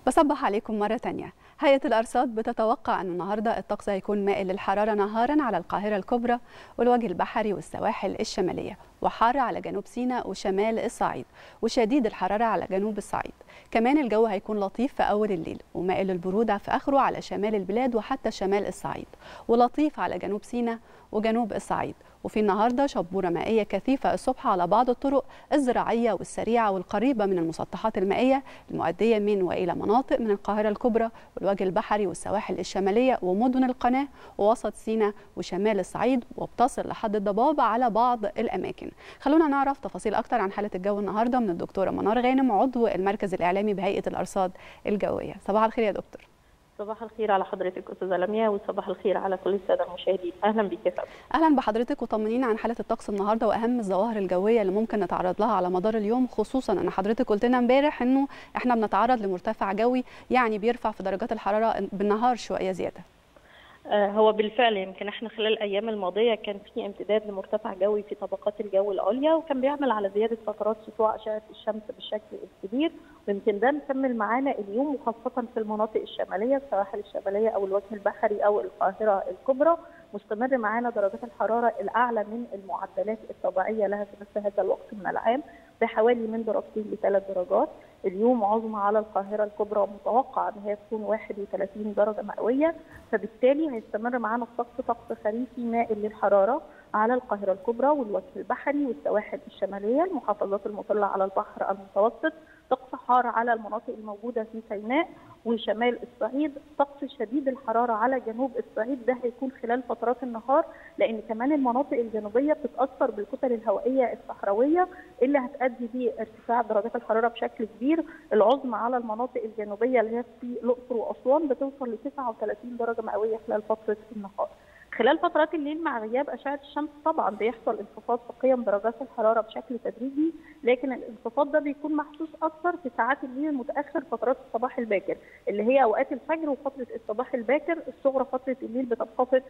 بصبح عليكم مرة تانية هيئة الأرصاد بتتوقع أن النهاردة الطقس هيكون مائل للحرارة نهارا على القاهرة الكبرى والوجه البحري والسواحل الشمالية وحار على جنوب سيناء وشمال الصعيد وشديد الحرارة على جنوب الصعيد كمان الجو هيكون لطيف في أول الليل ومائل للبرودة في آخره على شمال البلاد وحتى شمال الصعيد ولطيف على جنوب سيناء وجنوب الصعيد وفي النهارده شبوره مائيه كثيفه الصبح على بعض الطرق الزراعيه والسريعه والقريبه من المسطحات المائيه المؤديه من والى مناطق من القاهره الكبرى والوجه البحري والسواحل الشماليه ومدن القناه ووسط سيناء وشمال الصعيد وبتصل لحد الضباب على بعض الاماكن. خلونا نعرف تفاصيل اكتر عن حاله الجو النهارده من الدكتوره منار غانم عضو المركز الاعلامي بهيئه الارصاد الجويه. صباح الخير يا دكتور. صباح الخير على حضرتك استاذه لميا وصباح الخير على كل الساده المشاهدين اهلا بك يا اهلا بحضرتك وطمنينا عن حاله الطقس النهارده واهم الظواهر الجويه اللي ممكن نتعرض لها على مدار اليوم خصوصا ان حضرتك قلت لنا امبارح انه احنا بنتعرض لمرتفع جوي يعني بيرفع في درجات الحراره بالنهار شويه زياده هو بالفعل يمكن احنا خلال الايام الماضيه كان في امتداد لمرتفع جوي في طبقات الجو العليا وكان بيعمل على زياده فترات سطوع اشعه الشمس بالشكل الكبير ويمكن ده مكمل معانا اليوم وخاصه في المناطق الشماليه السواحل الشماليه او الوجه البحري او القاهره الكبرى مستمر معانا درجات الحراره الاعلى من المعدلات الطبيعيه لها في مثل هذا الوقت من العام بحوالي من درجتين لثلاث درجات اليوم عظمى على القاهره الكبرى متوقع ان هي تكون 31 درجه مئويه فبالتالي هيستمر معانا الطقس طقس خريفي مائل للحراره على القاهره الكبرى والوجه البحري والسواحل الشماليه المحافظات المطله على البحر المتوسط طقس حار على المناطق الموجوده في سيناء وشمال الصعيد طقس شديد الحراره على جنوب الصعيد ده هيكون خلال فترات النهار لان كمان المناطق الجنوبيه بتتاثر بالكتل الهوائيه الصحراويه اللي هتؤدي لارتفاع درجات الحراره بشكل كبير العظمى على المناطق الجنوبيه اللي هي في الاقصر واسوان بتوصل ل 39 درجه مئويه خلال فتره النهار خلال فترات الليل مع غياب اشعه الشمس طبعا بيحصل انخفاض في قيم درجات الحراره بشكل تدريجي لكن الانخفاض ده بيكون محسوس اكثر في ساعات الليل المتاخر فترات الصباح الباكر اللي هي اوقات الفجر وفتره الصباح الباكر الصغرى فتره الليل بتنخفض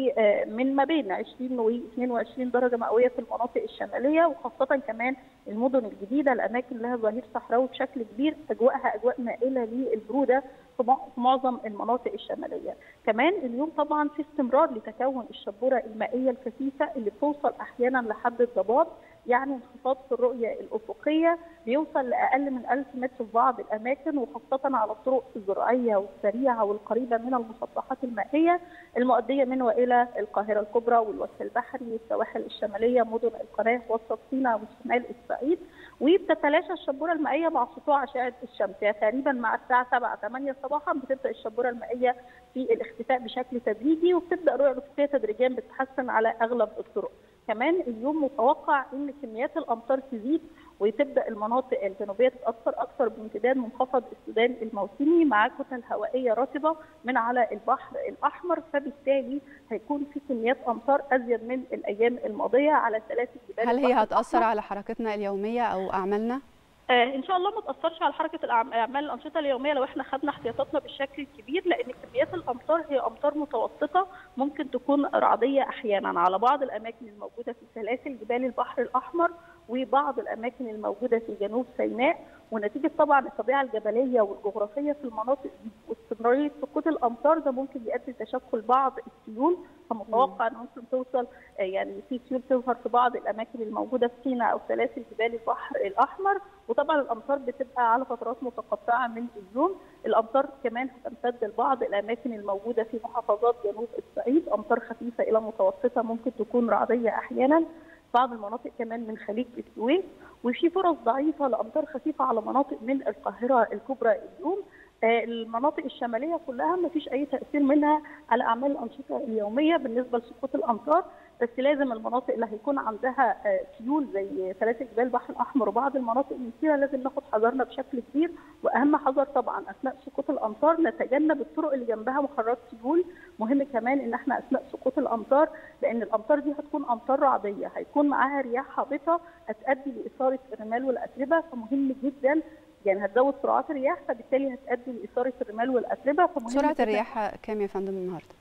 من ما بين 20 و 22 درجه مئويه في المناطق الشماليه وخاصه كمان المدن الجديده الاماكن لها ظهير صحراوي بشكل كبير اجواءها اجواء مائله للبروده في معظم المناطق الشماليه كمان اليوم طبعا في استمرار لتكون الشبوره المائيه الكثيفه اللي بتوصل احيانا لحد الضباب يعني انخفاض في الرؤيه الافقيه بيوصل لاقل من 1000 متر في بعض الاماكن وخاصه على الطرق الزراعيه والسريعه والقريبه من المسطحات المائيه المؤديه من والى القاهره الكبرى والوجه البحري والسواحل الشماليه مدن القناه وسط سيناء وشمال الصعيد وبتتلاشى الشبوره المائيه مع سطوع اشعه الشمس يعني تقريبا مع الساعه 7 8 صباحا بتبدا الشبوره المائيه في الاختفاء بشكل تدريجي وبتبدا الرؤيه الافقيه تدريجيا بتتحسن على اغلب الطرق كمان اليوم متوقع ان كميات الامطار تزيد وتبدا المناطق الجنوبيه تتاثر اكثر بامتداد منخفض السودان الموسمي مع كتل هوائيه رطبه من على البحر الاحمر فبالتالي هيكون في كميات امطار ازيد من الايام الماضيه على سلاسل جبال هل هي هتاثر على حركتنا اليوميه او اعمالنا؟ ان شاء الله ما تاثرش على حركه الاعمال الانشطه اليوميه لو احنا خدنا احتياطاتنا بالشكل الكبير لان كميات الامطار هي امطار متوسطه ممكن تكون رعديه احيانا على بعض الاماكن الموجوده في سلاسل جبال البحر الاحمر وبعض الاماكن الموجوده في جنوب سيناء ونتيجه طبعا الطبيعه الجبليه والجغرافيه في المناطق دي واستمراريه سقوط الامطار ده ممكن يؤدي لتشكل بعض السيول فمتوقع ان ممكن توصل يعني في سيول تظهر في بعض الاماكن الموجوده في سيناء او سلاسل جبال البحر الاحمر وطبعا الامطار بتبقى على فترات متقطعه من اليوم الامطار كمان هتمتد لبعض الاماكن الموجوده في محافظات جنوب الصعيد امطار خفيفه الى متوسطه ممكن تكون رعديه احيانا بعض المناطق كمان من خليج السويس وفي فرص ضعيفه لامطار خفيفه على مناطق من القاهره الكبرى اليوم المناطق الشماليه كلها ما فيش اي تاثير منها على اعمال الانشطه اليوميه بالنسبه لسقوط الامطار بس لازم المناطق اللي هيكون عندها سيول زي سلاسل جبال البحر الاحمر وبعض المناطق المثيره لازم ناخد حذرنا بشكل كبير واهم حذر طبعا اثناء سقوط الامطار نتجنب الطرق اللي جنبها مخرجات سيول مهم كمان ان احنا اثناء سقوط الامطار لان الامطار دي هتكون امطار رعديه هيكون معاها رياح هابطه هتؤدي لاثاره الرمال والاتربه فمهم جدا يعني هتزود سرعات الرياح فبالتالي هتؤدي لاثاره الرمال والاتربه فمهم سرعه الرياح كام يا فندم النهارده؟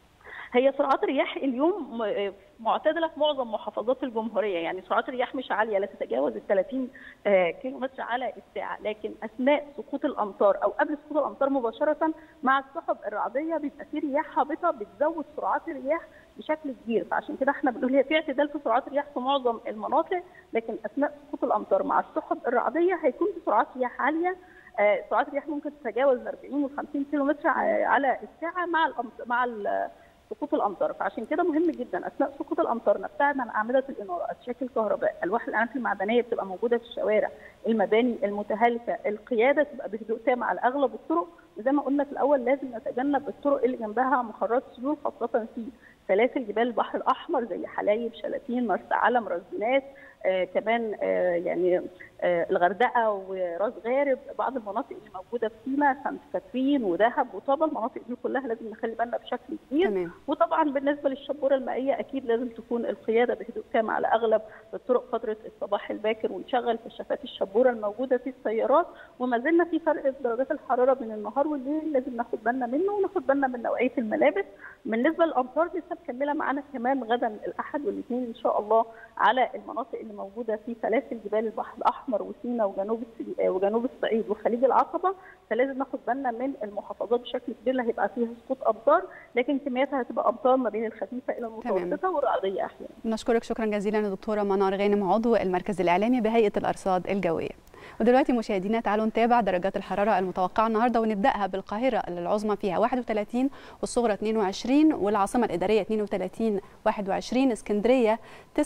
هي سرعات الرياح اليوم معتدله في معظم محافظات الجمهوريه يعني سرعات الرياح مش عاليه لا تتجاوز ال 30 كيلو متر على الساعه لكن اثناء سقوط الامطار او قبل سقوط الامطار مباشره مع السحب الرعديه بيبقى في رياح هابطه بتزود سرعات الرياح بشكل كبير فعشان كده احنا بنقول هي في اعتدال في سرعات الرياح في معظم المناطق لكن اثناء سقوط الامطار مع السحب الرعديه هيكون في سرعات رياح عاليه آه سرعات الرياح ممكن تتجاوز 40 و 50 كيلو متر على الساعه مع مع سقوط الامطار فعشان كده مهم جدا اثناء سقوط الامطار نبتعد عن اعمده الاناره اسلاك الكهرباء الواح الاعلانات المعدنيه بتبقى موجوده في الشوارع المباني المتهالكه القياده تبقى بهدوء تام على اغلب الطرق وزي ما قلنا في الاول لازم نتجنب الطرق اللي جنبها مخرات سيول خاصه في سلاسل جبال البحر الاحمر زي حلايب شلاتين مرسى علم راس بنات آه كمان آه يعني آه الغردقه وراس غارب بعض المناطق اللي موجوده في سينا سانت كاترين ودهب وطابا المناطق دي كلها لازم نخلي بالنا بشكل كبير تمام. وطبعا بالنسبه للشبوره المائيه اكيد لازم تكون القياده بهدوء تام على اغلب الطرق فتره الصباح الباكر ونشغل كشافات الشبوره الموجوده في السيارات وما زلنا في فرق في درجات الحراره بين النهار والليل لازم ناخد بالنا منه وناخد بالنا من نوعيه الملابس بالنسبه للامطار لسه مكمله معانا كمان غدا الاحد والاثنين ان شاء الله على المناطق اللي موجوده في سلاسل جبال البحر الاحمر وسينا وجنوب وجنوب الصعيد وخليج العقبه فلازم ناخد بالنا من المحافظات بشكل كبير اللي هيبقى فيها سقوط امطار لكن كمياتها هتبقى امطار ما بين الخفيفه الى المتوسطه والرعديه احيانا. نشكرك شكرا جزيلا دكتوره منار غانم عضو المركز الاعلامي بهيئه الارصاد الجويه. ودلوقتي مشاهدينا تعالوا نتابع درجات الحراره المتوقعه النهارده ونبداها بالقاهره اللي العظمى فيها 31 والصغرى 22 والعاصمه الاداريه 32 21 اسكندريه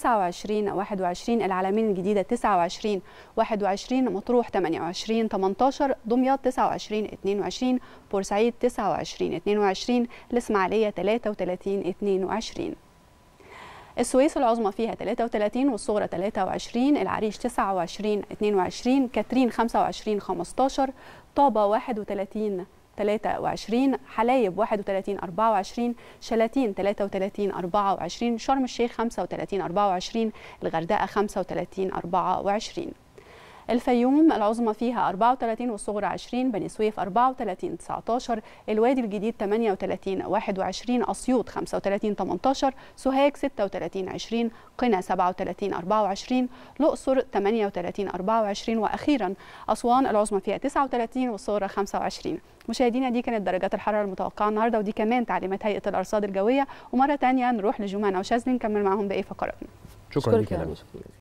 29 21 العلمين الجديده 29 21 مطروح 28 18 دمياط 29 22 بورسعيد 29 22 الاسماعيليه 33 22 السويس العظمى فيها 33 والصغرى 23 العريش 29 22 كاترين 25 15 طابة 31 23 حلايب 31 24 شلاتين 33 24 شرم الشيخ 35 24 الغردقة 35 24 الفيوم العظمى فيها 34 والصغرى 20 بني سويف 34 19 الوادي الجديد 38 21 اسيوط 35 18 سوهاج 36 20 قنا 37 24 الاقصر 38 24 واخيرا اسوان العظمى فيها 39 والصغرى 25 مشاهدينا دي كانت درجات الحراره المتوقعه النهارده ودي كمان تعليمات هيئه الارصاد الجويه ومره ثانيه نروح لجمانه وشاذلي نكمل معاهم باقي فقراتنا شكرا لك يا